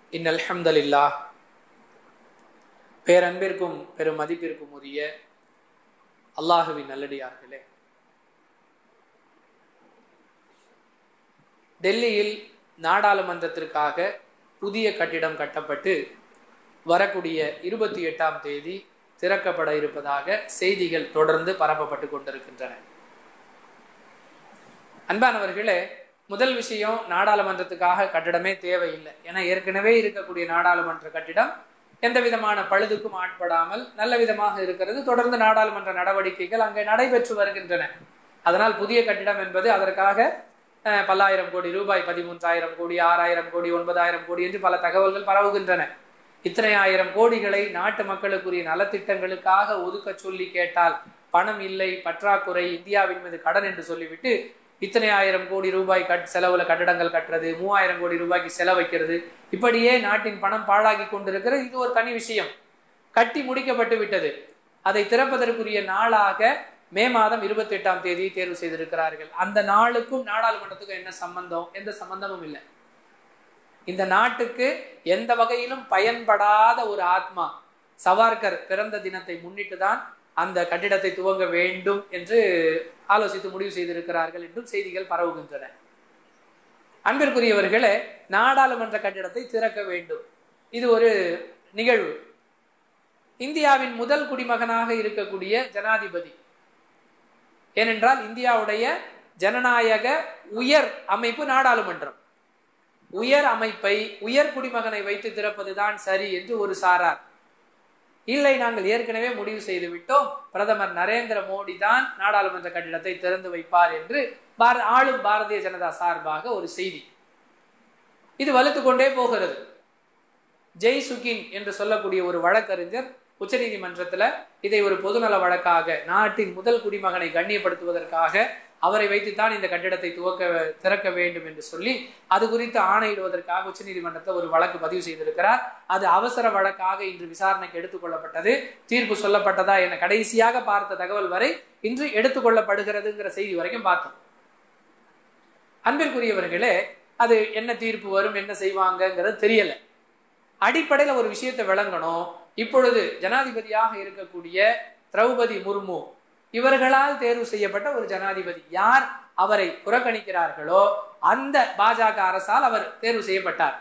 இன் அல்ஹம்துலில்லா பேரன்பிற்கும் பெரும் மதிப்பிற்கும் உரிய அல்லாஹுவின் நல்லடியார்களே டெல்லியில் நாடாளுமன்றத்திற்காக புதிய கட்டிடம் கட்டப்பட்டு வரக்கூடிய இருபத்தி எட்டாம் தேதி திறக்கப்பட இருப்பதாக செய்திகள் தொடர்ந்து பரப்பப்பட்டு கொண்டிருக்கின்றன அன்பானவர்களே முதல் விஷயம் நாடாளுமன்றத்துக்காக கட்டிடமே தேவையில்லை ஏன்னா ஏற்கனவே இருக்கக்கூடிய நாடாளுமன்ற கட்டிடம் எந்த விதமான பழுதுக்கும் ஆட்படாமல் நல்ல விதமாக இருக்கிறது தொடர்ந்து நாடாளுமன்ற நடவடிக்கைகள் அங்கே நடைபெற்று வருகின்றன அதனால் புதிய கட்டிடம் என்பது அதற்காக பல்லாயிரம் கோடி ரூபாய் பதிமூன்றாயிரம் கோடி ஆறாயிரம் கோடி ஒன்பதாயிரம் கோடி என்று பல தகவல்கள் பரவுகின்றன இத்தனை ஆயிரம் கோடிகளை நாட்டு மக்களுக்குரிய நலத்திட்டங்களுக்காக ஒதுக்க சொல்லி கேட்டால் பணம் இல்லை பற்றாக்குறை இந்தியாவின் மீது கடன் என்று சொல்லிவிட்டு இத்தனை ஆயிரம் கோடி ரூபாய் கட் செலவுல கட்டடங்கள் கட்டுறது மூவாயிரம் கோடி ரூபாய்க்கு செலவைக்கிறது இப்படியே நாட்டின் பணம் பாழாகி கொண்டிருக்கிறது இது ஒரு தனி விஷயம் கட்டி முடிக்கப்பட்டு விட்டது அதை திறப்பதற்குரிய நாளாக மே மாதம் இருபத்தி எட்டாம் தேதி தேர்வு செய்திருக்கிறார்கள் அந்த நாளுக்கும் நாடாளுமன்றத்துக்கும் என்ன சம்பந்தம் எந்த சம்பந்தமும் இல்லை இந்த நாட்டுக்கு எந்த வகையிலும் பயன்படாத ஒரு ஆத்மா சவார்கர் பிறந்த தினத்தை முன்னிட்டு தான் அந்த கட்டிடத்தை துவங்க வேண்டும் என்று ஆலோசித்து முடிவு செய்திருக்கிறார்கள் என்றும் செய்திகள் பரவுகின்றன அன்பிற்குரியவர்களே நாடாளுமன்ற கட்டிடத்தை திறக்க வேண்டும் இது ஒரு நிகழ்வு இந்தியாவின் முதல் குடிமகனாக இருக்கக்கூடிய ஜனாதிபதி ஏனென்றால் இந்தியாவுடைய ஜனநாயக உயர் அமைப்பு நாடாளுமன்றம் உயர் அமைப்பை உயர் குடிமகனை வைத்து திறப்பதுதான் சரி என்று ஒரு சாரார் இல்லை நாங்கள் ஏற்கனவே முடிவு செய்து விட்டோம் பிரதமர் நரேந்திர மோடி தான் நாடாளுமன்ற கட்டிடத்தை திறந்து வைப்பார் என்று பார ஆளும் பாரதிய ஜனதா சார்பாக ஒரு செய்தி இது வலுத்து கொண்டே போகிறது ஜெய் சுகின் என்று சொல்லக்கூடிய ஒரு வழக்கறிஞர் உச்சநீதிமன்றத்துல இதை ஒரு பொதுநல வழக்காக நாட்டின் முதல் குடிமகனை கண்ணியப்படுத்துவதற்காக அவரை வைத்துத்தான் இந்த கட்டிடத்தை துவக்க திறக்க வேண்டும் என்று சொல்லி அது குறித்து ஆணையிடுவதற்காக உச்சநீதிமன்றத்தில் ஒரு வழக்கு பதிவு செய்திருக்கிறார் அது அவசர வழக்காக இன்று விசாரணைக்கு எடுத்துக்கொள்ளப்பட்டது தீர்ப்பு சொல்லப்பட்டதா என கடைசியாக பார்த்த தகவல் வரை இன்று எடுத்துக்கொள்ளப்படுகிறதுங்கிற செய்தி வரைக்கும் பார்த்தோம் அன்பிற்குரியவர்களே அது என்ன தீர்ப்பு வரும் என்ன செய்வாங்கங்கிறது தெரியல அடிப்படையில் ஒரு விஷயத்தை விளங்கணும் இப்பொழுது ஜனாதிபதியாக இருக்கக்கூடிய திரௌபதி முர்மு இவர்களால் தேர்வு செய்யப்பட்ட ஒரு ஜனாதிபதி யார் அவரை புறக்கணிக்கிறார்களோ அந்த பாஜக அரசால் அவர் தேர்வு செய்யப்பட்டார்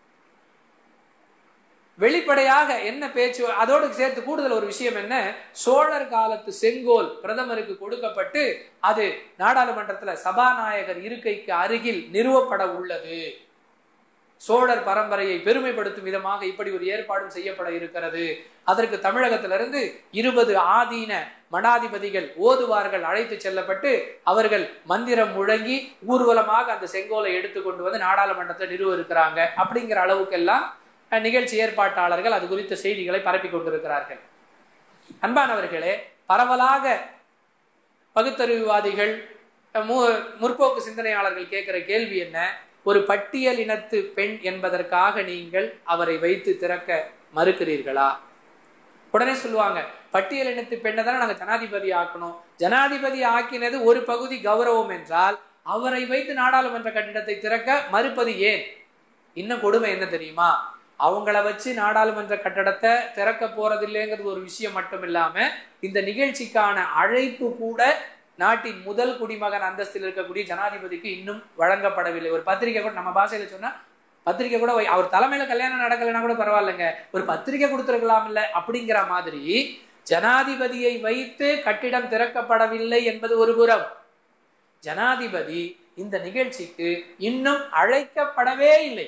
வெளிப்படையாக என்ன பேச்சு அதோடு சேர்த்து கூடுதல் ஒரு விஷயம் என்ன சோழர் காலத்து செங்கோல் பிரதமருக்கு கொடுக்கப்பட்டு அது நாடாளுமன்றத்துல சபாநாயகர் இருக்கைக்கு அருகில் நிறுவப்பட உள்ளது சோழர் பரம்பரையை பெருமைப்படுத்தும் விதமாக இப்படி ஒரு ஏற்பாடும் செய்யப்பட இருக்கிறது அதற்கு தமிழகத்திலிருந்து இருபது ஆதீன மடாதிபதிகள் ஓதுவார்கள் அழைத்து செல்லப்பட்டு அவர்கள் மந்திரம் முழங்கி ஊர்வலமாக அந்த செங்கோலை எடுத்து கொண்டு வந்து நாடாளுமன்றத்தை நிறுவ இருக்கிறாங்க அப்படிங்கிற அளவுக்கெல்லாம் நிகழ்ச்சி ஏற்பாட்டாளர்கள் அது குறித்த செய்திகளை பரப்பி கொண்டிருக்கிறார்கள் அன்பானவர்களே பரவலாக பகுத்தறிவுவாதிகள் முற்போக்கு சிந்தனையாளர்கள் கேட்கிற கேள்வி என்ன ஒரு பட்டியல் இனத்து பெண் என்பதற்காக நீங்கள் அவரை வைத்து திறக்க மறுக்கிறீர்களா உடனே சொல்லுவாங்க பட்டியல் இனத்து பெண்ணை தானே நாங்கள் ஜனாதிபதி ஆக்கணும் ஜனாதிபதி ஆக்கினது ஒரு பகுதி கௌரவம் என்றால் அவரை வைத்து நாடாளுமன்ற கட்டிடத்தை திறக்க மறுப்பது ஏன் இன்னும் கொடுமை என்ன தெரியுமா அவங்கள வச்சு நாடாளுமன்ற கட்டடத்தை திறக்க போறதில்லைங்கிறது ஒரு விஷயம் மட்டும் இல்லாம இந்த நிகழ்ச்சிக்கான அழைப்பு கூட நாட்டின் முதல் குடிமகன் அந்தஸ்தில் இருக்கக்கூடிய ஜனாதிபதிக்கு இன்னும் வழங்கப்படவில்லை ஒரு பத்திரிகை கூட நம்ம பாஷையில சொன்னா பத்திரிகை கூட அவர் தலைமையில கல்யாணம் நடக்கலைன்னா கூட பரவாயில்லைங்க ஒரு பத்திரிகை கொடுத்துருக்கலாம் இல்ல அப்படிங்கிற மாதிரி ஜனாதிபதியை வைத்து கட்டிடம் திறக்கப்படவில்லை என்பது ஒரு புறம் ஜனாதிபதி இந்த நிகழ்ச்சிக்கு இன்னும் அழைக்கப்படவே இல்லை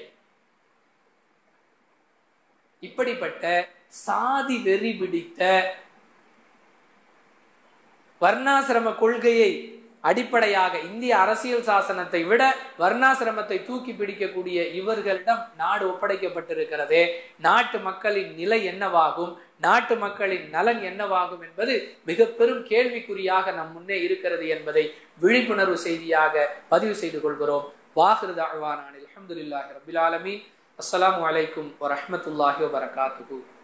இப்படிப்பட்ட சாதி வெறி பிடித்த வர்ணாசிரம கொள்கையை அடிப்படையாக இந்திய அரசியல் சாசனத்தை விட வர்ணாசிரமத்தை தூக்கி பிடிக்கக்கூடிய இவர்களிடம் நாடு ஒப்படைக்கப்பட்டிருக்கிறதே நாட்டு மக்களின் நிலை என்னவாகும் நாட்டு மக்களின் நலன் என்னவாகும் என்பது மிக பெரும் கேள்விக்குறியாக நம் முன்னே இருக்கிறது என்பதை விழிப்புணர்வு செய்தியாக பதிவு செய்து கொள்கிறோம் வாஹிருத் அழ்வானான் அலமதுல்லாஹி ரபில் ஆலமீன் அஸ்லாம் வலைக்கும் வரமத்துல்லாஹி வபரகாத்துகு